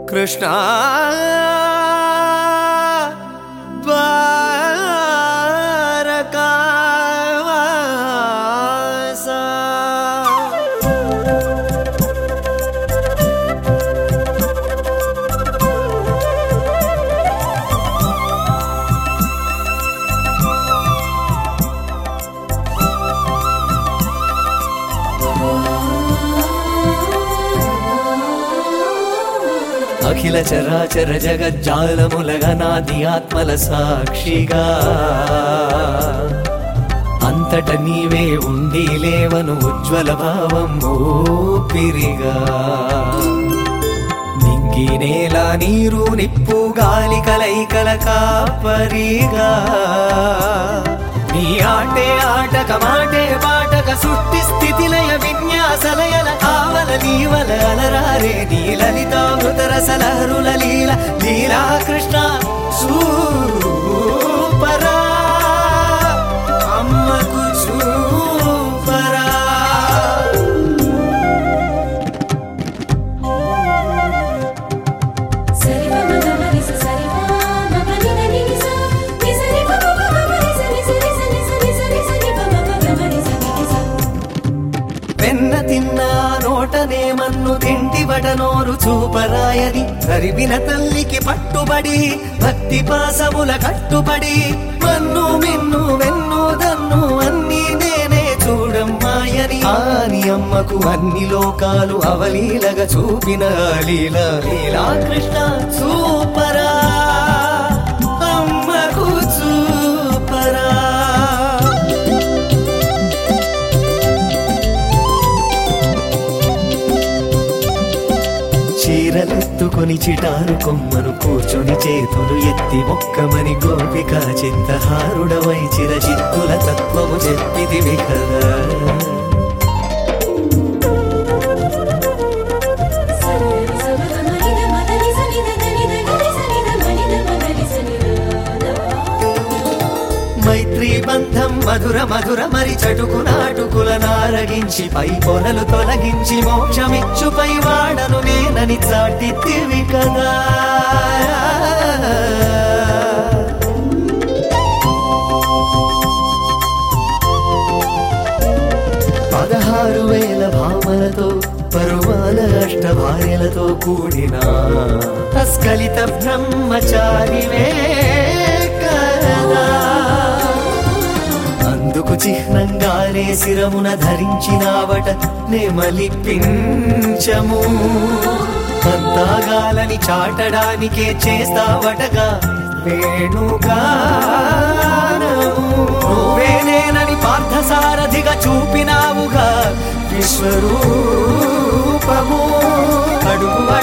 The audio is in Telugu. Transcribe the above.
కృష్ణ ద్వారకావాస అఖిల చరాచర జగజ్జాలములగనాది ఆత్మల సాక్షిగా అంతట నీవే ఉండి లేవను ఉజ్వల భావం ఊపిరిగా నింగి నేల నీరు నిప్పు గాలి కలైకల కాపరిగా నీ ఆటే ఆటక మాటే పాటక సృష్టి స్థితిలయ విన్యాసలయల ఆవల నీవల అలరారే నీ లలితామృత రసలహరుల లీల లీలా కృష్ణ సూపరా అమ్మకు చూపరా సరి మమ గమ నిస సరి మమ ని ని ని స ని సరి మమ మమ ని స ని స ని స ని స ని స ని స ని మమ గమ ని స ని స వెన్న తిన్నా నోటనే మన్ను తింటివట నోరు చూపరాయని కరివిన తల్లికి పట్టుబడి భక్తి పాసముల కట్టుబడి మన్ను మిన్ను వెన్ను దన్ను అన్ని నేనే చూడమ్మాయని ఆని అమ్మకు అన్ని లోకాలు అవలీలగా చూపిన లీల లీలా కృష్ణ చూపరా అమ్మకు చూపరా చీరలెత్తుకొని చిటారు కొమ్మను కూర్చొని చేతులు ఎత్తి మొక్కమని గోపిక చింతహారుడవై చిరచిత్తుల తత్వము చెప్పిదివి కదా సరి ని స మ గమ ని ద మ ద ని స ని ద ద ని ద ని స ని ద మ ని ద మ ద ని స ని ద మైత్రీ బంధం మధుర మధుర మరి చటుకు నాటుకుల నారగించి పై పొరలు తొలగించి మోక్షమిచ్చు పై వాడను నేనని చాటితివి కదా పదహారు వేల భామలతో పరువాల అష్ట భార్యలతో కూడిన అస్కలిత బ్రహ్మచారివే కదా అందుకు చిహ్నంగానే శిరమున ధరించినావట నెమలిపించము అంతాగాలని చాటడానికే చేస్తావటగా వేణుగానము నువ్వేనేనని పార్థసారథిగా చూపినావుగా విశ్వరూపము అడుగు